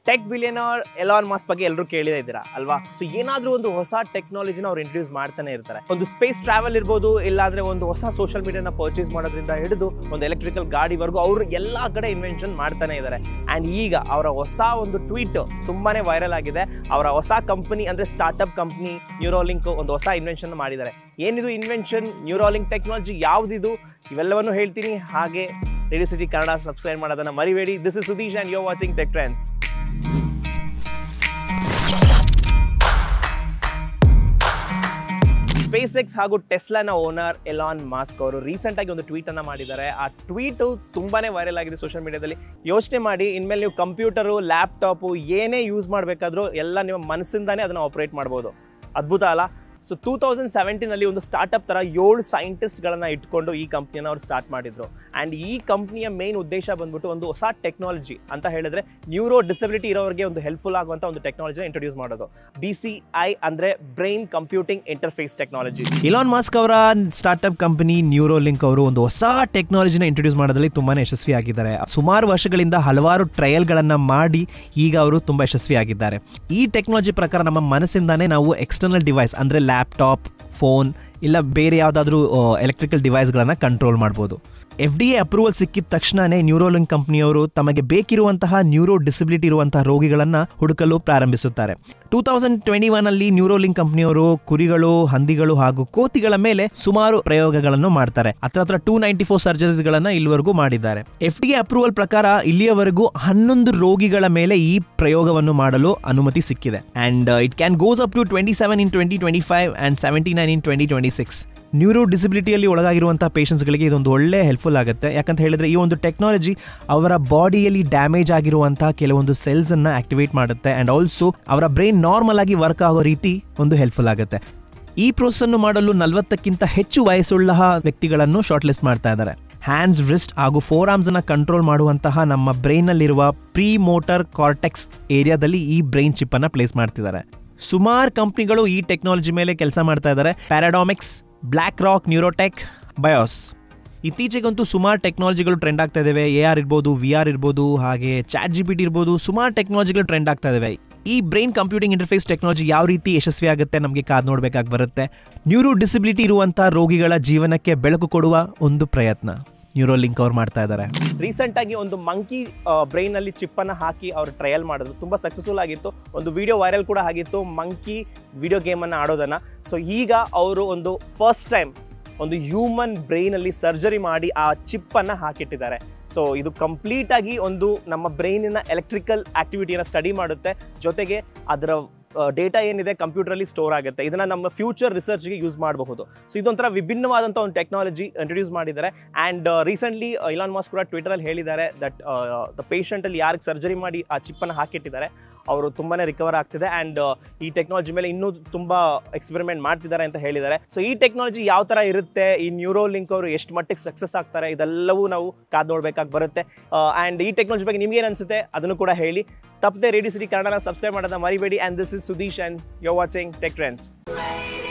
tech billionaire Elon mass ಬಗ್ಗೆ ಎಲ್ಲರೂ ಕೇಳಿದೇ ಇದ್ದೀರಾ ಅಲ್ವಾ ಸೊ ಏನಾದ್ರೂ ಒಂದು ಹೊಸ ಟೆಕ್ನಾಲಜಿನ ಅವ್ರು ಇಂಟ್ರೊಡ್ಯೂಸ್ ಮಾಡ್ತಾನೆ ಇರ್ತಾರೆ ಒಂದು ಸ್ಪೇಸ್ ಟ್ರಾವೆಲ್ ಇರ್ಬೋದು ಇಲ್ಲಾಂದ್ರೆ ಒಂದು ಹೊಸ ಸೋಷಿಯಲ್ ಮೀಡಿಯಾನ ಪರ್ಚೇಸ್ ಮಾಡೋದ್ರಿಂದ ಹಿಡಿದು ಒಂದು ಎಲೆಕ್ಟ್ರಿಕಲ್ ಗಾಡಿವರೆಗೂ ಅವರು ಎಲ್ಲಾ ಕಡೆ ಇನ್ವೆನ್ಷನ್ ಮಾಡ್ತಾನೆ ಇದ್ದಾರೆ ಅಂಡ್ ಈಗ ಅವರ ಹೊಸ ಒಂದು ಟ್ವೀಟ್ ತುಂಬಾನೇ ವೈರಲ್ ಆಗಿದೆ ಅವರ ಹೊಸ ಕಂಪನಿ ಅಂದ್ರೆ ಸ್ಟಾರ್ಟ್ಅಪ್ ಕಂಪನಿ ನ್ಯೂರೋಲಿಂಕ್ ಒಂದು ಹೊಸ ಇನ್ವೆನ್ಷನ್ ಮಾಡಿದ್ದಾರೆ ಏನಿದು ಇನ್ವೆನ್ಷನ್ ನ್ಯೂರೋಲಿಂಕ್ ಟೆಕ್ನಾಲಜಿ ಯಾವ್ದಿದು ಇವೆಲ್ಲವನ್ನು ಹೇಳ್ತೀನಿ ಹಾಗೆ ರೇಡಿಯೋ ಸಿಟಿ ಕನ್ನಡ ಸಬ್ಸ್ಕ್ರೈಬ್ ಮಾಡೋದನ್ನ ಮರಿಬೇಡಿ this is Sudeesh and you watching tech trends space X ಹಾಗೂ ಟೆಸ್ಲಾನ ಓನರ್ ಎಲಾನ್ ಮಾಸ್ಕ್ ಅವರು ರೀಸೆಂಟ್ ಆಗಿ ಒಂದು ಟ್ವೀಟ್ ಅನ್ನ ಮಾಡಿದ್ದಾರೆ ಆ ಟ್ವೀಟ್ ತುಂಬಾನೇ ವೈರಲ್ ಆಗಿದೆ ಸೋಷಿಯಲ್ ಮೀಡಿಯಾದಲ್ಲಿ ಯೋಚನೆ ಮಾಡಿ ಇನ್ಮೇಲೆ ನೀವು ಕಂಪ್ಯೂಟರು ಲ್ಯಾಪ್ಟಾಪು ಏನೇ ಯೂಸ್ ಮಾಡಬೇಕಾದ್ರೂ ಎಲ್ಲ ನಿಮ್ಮ ಮನಸ್ಸಿಂದಾನೇ ಅದನ್ನ ಆಪರೇಟ್ ಮಾಡ್ಬೋದು ಅದ್ಭುತ ಅಲ್ಲ ಸೊ ಟೂ ತೌಸಂಡ್ ಸೆವೆಂಟೀನಲ್ಲಿ ಒಂದು ಸ್ಟಾರ್ಟ್ಅಪ್ ಥರ ಏಳು ಸೈಂಟಿಸ್ಟ್ಗಳನ್ನ ಇಟ್ಕೊಂಡು ಈ ಕಂಪ್ನಿನ ಅವ್ರು ಸ್ಟಾರ್ಟ್ ಮಾಡಿದ್ರು ಆ್ಯಂಡ್ ಈ ಕಂಪ್ನಿಯ ಮೇನ್ ಉದ್ದೇಶ ಬಂದ್ಬಿಟ್ಟು ಒಂದು ಹೊಸ ಟೆಕ್ನಾಲಜಿ ಅಂತ ಹೇಳಿದ್ರೆ ನ್ಯೂರೋ ಡಿಸಬಿಲಿಟಿ ಇರೋರಿಗೆ ಒಂದು ಹೆಲ್ಪ್ಫುಲ್ ಆಗುವಂಥ ಒಂದು ಟೆಕ್ನಾಲಜಿನ ಇಂಟ್ರೊಡ್ಯೂಸ್ ಮಾಡೋದು ಬಿ ಸಿ ಐ ಅಂದರೆ brain computing interface technology Elon Musk ಅವರ ಸ್ಟಾರ್ಟ್ಅಪ್ ಕಂಪನಿ ನ್ಯೂರೋಲಿಂಕ್ ಅವರು ಒಂದು ಹೊಸ ಟೆಕ್ನಾಲಜಿನ ಇಂಟ್ರೊಡ್ಯೂಸ್ ಮಾಡೋದ್ರಲ್ಲಿ ತುಂಬಾ ಯಶಸ್ವಿಯಾಗಿದ್ದಾರೆ ಸುಮಾರು ವರ್ಷಗಳಿಂದ ಹಲವಾರು ಟ್ರಯಲ್ಗಳನ್ನು ಮಾಡಿ ಈಗ ಅವರು ತುಂಬ ಯಶಸ್ವಿಯಾಗಿದ್ದಾರೆ ಈ ಟೆಕ್ನಾಲಜಿ ಪ್ರಕಾರ ನಮ್ಮ ಮನಸ್ಸಿಂದಾನೇ ನಾವು ಎಕ್ಸ್ಟರ್ನಲ್ ಡಿವೈಸ್ ಅಂದರೆ ಲ್ಯಾಪ್ಟಾಪ್ ಫೋನ್ ಇಲ್ಲ ಬೇರೆ ಯಾವುದಾದ್ರೂ ಎಲೆಕ್ಟ್ರಿಕಲ್ ಡಿವೈಸ್ಗಳನ್ನು ಕಂಟ್ರೋಲ್ ಮಾಡ್ಬೋದು ಎಫ್ ಡಿ ಎ ಅಪ್ರೂವಲ್ ಸಿಕ್ಕಿದ ತಕ್ಷಣನೇ ನ್ಯೂರೋಲಿಂಕ್ ಕಂಪನಿಯವರು ತಮಗೆ ಬೇಕಿರುವಂತಹ ನ್ಯೂರೋ ಡಿಸಬಿಲಿಟಿ ಇರುವಂತಹ ರೋಗಿಗಳನ್ನು ಹುಡುಕಲು ಪ್ರಾರಂಭಿಸುತ್ತಾರೆ ಟೂ ತೌಸಂಡ್ ಟ್ವೆಂಟಿ ಒನ್ ಅಲ್ಲಿ ನ್ಯೂರೋಲಿಂಕ್ ಕಂಪನಿಯವರು ಕುರಿಗಳು ಹಂದಿಗಳು ಹಾಗೂ ಕೋತಿಗಳ ಮೇಲೆ ಸುಮಾರು ಪ್ರಯೋಗಗಳನ್ನು ಮಾಡ್ತಾರೆ ಹತ್ರ ಹತ್ರ ಟೂ ನೈಂಟಿ ಫೋರ್ ಸರ್ಜರೀಸ್ಗಳನ್ನ ಇಲ್ಲಿವರೆಗೂ ಮಾಡಿದ್ದಾರೆ ಎಫ್ ಡಿ ಎ ಅಪ್ರೂವಲ್ ಪ್ರಕಾರ ಇಲ್ಲಿಯವರೆಗೂ ಹನ್ನೊಂದು ರೋಗಿಗಳ ಮೇಲೆ ಈ ಪ್ರಯೋಗವನ್ನು ಮಾಡಲು ಅನುಮತಿ ಸಿಕ್ಕಿದೆ and it can goes up to twenty seven in twenty twenty five and seventy nine in twenty twenty six neuro ಡಿಸಬಿಲಿಟಿಯಲ್ಲಿ ಒಳಗಾಗಿರುವಂತಹ ಪೇಷಂಟ್ಸ್ಗಳಿಗೆ ಇದೊಂದು ಒಳ್ಳೆ ಹೆಲ್ಪ್ಫುಲ್ ಆಗುತ್ತೆ ಯಾಕಂತ ಹೇಳಿದ್ರೆ ಈ ಒಂದು ಟೆಕ್ನಾಲಜಿ ಅವರ ಬಾಡಿಯಲ್ಲಿ ಡ್ಯಾಮೇಜ್ ಆಗಿರುವಂತಹ ಕೆಲವೊಂದು ಸೆಲ್ಸ್ ಅನ್ನ ಆಕ್ಟಿವೇಟ್ ಮಾಡುತ್ತೆ ಅಂಡ್ ಆಲ್ಸೋ ಅವರ ಬ್ರೈನ್ ನಾರ್ಮಲ್ ಆಗಿ ವರ್ಕ್ ಆಗೋ ರೀತಿ ಒಂದು ಹೆಲ್ಪ್ಫುಲ್ ಆಗುತ್ತೆ ಈ ಪ್ರೋಸೆಸ್ ಅನ್ನು ಮಾಡಲು ನಲವತ್ತಕ್ಕಿಂತ ಹೆಚ್ಚು ವಯಸ್ಸುಳ್ಳ ವ್ಯಕ್ತಿಗಳನ್ನು ಶಾರ್ಟ್ ಲಿಸ್ಟ್ ಮಾಡ್ತಾ ಇದ್ದಾರೆ ಹ್ಯಾಂಡ್ಸ್ ರಿಸ್ಟ್ ಹಾಗೂ ಫೋರ್ ಆರ್ಮ್ಸ್ ಅನ್ನ ಕಂಟ್ರೋಲ್ ಮಾಡುವಂತಹ ನಮ್ಮ ಬ್ರೈನ್ ನಲ್ಲಿರುವ ಪ್ರೀ ಮೋಟರ್ ಕಾರ್ಟೆಕ್ಸ್ ಏರಿಯಾದಲ್ಲಿ ಈ ಬ್ರೈನ್ ಚಿಪ್ ಅನ್ನ ಪ್ಲೇಸ್ ಮಾಡ್ತಿದ್ದಾರೆ ಸುಮಾರು ಕಂಪ್ನಿಗಳು ಈ ಟೆಕ್ನಾಲಜಿ ಮೇಲೆ ಕೆಲಸ ಮಾಡ್ತಾ ಇದ್ದಾರೆ Paradromics Blackrock Neurotech Bios ಇತ್ತೀಚೆಗಂತೂ ಸುಮಾರು ಟೆಕ್ನಾಲಜಿಗಳು ಟ್ರೆಂಡ್ ಆಗ್ತಾ ಇದಾವೆ ಎ ಆರ್ ಇರ್ಬೋದು ವಿ ಆರ್ ಇರ್ಬೋದು ಹಾಗೆ ಚಾಟ್ ಜಿ ಪಿ ಟಿ ಇರ್ಬೋದು ಸುಮಾರು ಟೆಕ್ನಾಲಜಿಗಳು ಟ್ರೆಂಡ್ ಆಗ್ತಾ ಇದಾವೆ ಈ ಬ್ರೈನ್ ಕಂಪ್ಯೂಟಿಂಗ್ ಇಂಟರ್ಫೇಸ್ ಟೆಕ್ನಾಲಜಿ ಯಾವ ರೀತಿ ಯಶಸ್ವಿ ಆಗುತ್ತೆ ನಮಗೆ ಕಾದು ನೋಡಬೇಕಾಗಿ ಬರುತ್ತೆ ನ್ಯೂರೋ ಡಿಸಬಿಲಿಟಿ ಇರುವಂಥ ರೋಗಿಗಳ ಜೀವನಕ್ಕೆ ಬೆಳಕು ಕೊಡುವ ಒಂದು ಪ್ರಯತ್ನ ನ್ಯೂರೋಲಿಂಕ್ ಅವ್ರು ಮಾಡ್ತಾ ಇದ್ದಾರೆ ರೀಸೆಂಟ್ ಆಗಿ ಒಂದು ಮಂಕಿ ಬ್ರೈನ್ ಅಲ್ಲಿ ಚಿಪ್ ಅನ್ನ ಹಾಕಿ ಅವರು ಟ್ರಯಲ್ ಮಾಡಿದ್ರು ತುಂಬಾ ಸಕ್ಸಸ್ಫುಲ್ ಆಗಿತ್ತು ಒಂದು ವಿಡಿಯೋ ವೈರಲ್ ಕೂಡ ಆಗಿತ್ತು ಮಂಕಿ ವಿಡಿಯೋ ಗೇಮ್ ಅನ್ನ ಆಡೋದನ್ನ ಸೊ ಈಗ ಅವರು ಒಂದು ಫಸ್ಟ್ ಟೈಮ್ ಒಂದು ಹ್ಯೂಮನ್ ಬ್ರೈನ್ ಅಲ್ಲಿ ಸರ್ಜರಿ ಮಾಡಿ ಆ ಚಿಪ್ ಅನ್ನ ಹಾಕಿಟ್ಟಿದ್ದಾರೆ ಸೊ ಇದು ಕಂಪ್ಲೀಟ್ ಆಗಿ ಒಂದು ನಮ್ಮ ಬ್ರೈನಿನ ಎಲೆಕ್ಟ್ರಿಕಲ್ ಆಕ್ಟಿವಿಟಿಯನ್ನು ಸ್ಟಡಿ ಮಾಡುತ್ತೆ ಜೊತೆಗೆ ಅದರ ಡೇಟಾ ಏನಿದೆ ಕಂಪ್ಯೂಟರಲ್ಲಿ ಸ್ಟೋರ್ ಆಗುತ್ತೆ ಇದನ್ನ ನಮ್ಮ ಫ್ಯೂಚರ್ ರಿಸರ್ಚ್ಗೆ ಯೂಸ್ ಮಾಡಬಹುದು ಸೊ ಇದೊಂಥರ ವಿಭಿನ್ನವಾದಂಥ ಒಂದು ಟೆಕ್ನಾಲಜಿ ಇಂಟ್ರೊಡ್ಯೂಸ್ ಮಾಡಿದ್ದಾರೆ ಆ್ಯಂಡ್ ರೀಸೆಂಟ್ಲಿ ಇಲಾನ್ ಮಾಸ್ ಕೂಡ ಟ್ವಿಟರಲ್ಲಿ ಹೇಳಿದ್ದಾರೆ ದಟ್ ದ ಪೇಷಂಟಲ್ಲಿ ಯಾರಿಗೆ ಸರ್ಜರಿ ಮಾಡಿ ಆ ಚಿಪ್ಪನ್ನು ಹಾಕಿಟ್ಟಿದ್ದಾರೆ ಅವರು ತುಂಬಾ ರಿಕವರ್ ಆಗ್ತಿದೆ ಆ್ಯಂಡ್ ಈ ಟೆಕ್ನಾಲಜಿ ಮೇಲೆ ಇನ್ನೂ ತುಂಬ ಎಕ್ಸ್ಪೆರಿಮೆಂಟ್ ಮಾಡ್ತಿದ್ದಾರೆ ಅಂತ ಹೇಳಿದ್ದಾರೆ ಸೊ ಈ ಟೆಕ್ನಾಲಜಿ ಯಾವ ಥರ ಇರುತ್ತೆ ಈ ನ್ಯೂರೋ ಲಿಂಕ್ ಅವರು ಎಷ್ಟು ಮಟ್ಟಿಗೆ ಸಕ್ಸಸ್ ಆಗ್ತಾರೆ ಇದೆಲ್ಲವೂ ನಾವು ಕಾದು ನೋಡ್ಬೇಕಾಗಿ ಬರುತ್ತೆ ಆ್ಯಂಡ್ ಈ ಟೆಕ್ನಾಲಜಿ ಬಗ್ಗೆ ನಿಮ್ಗೇನು ಅನಿಸುತ್ತೆ ಅದನ್ನು ಕೂಡ ಹೇಳಿ ತಪ್ಪದೆ ರೇಡಿಯೋ ಸಿಟಿ ಕನ್ನಡನ ಸಬ್ಸ್ಕ್ರೈಬ್ ಮಾಡೋದನ್ನ ಮರಿಬೇಡಿ and this is Sudeesh and you watching tech trends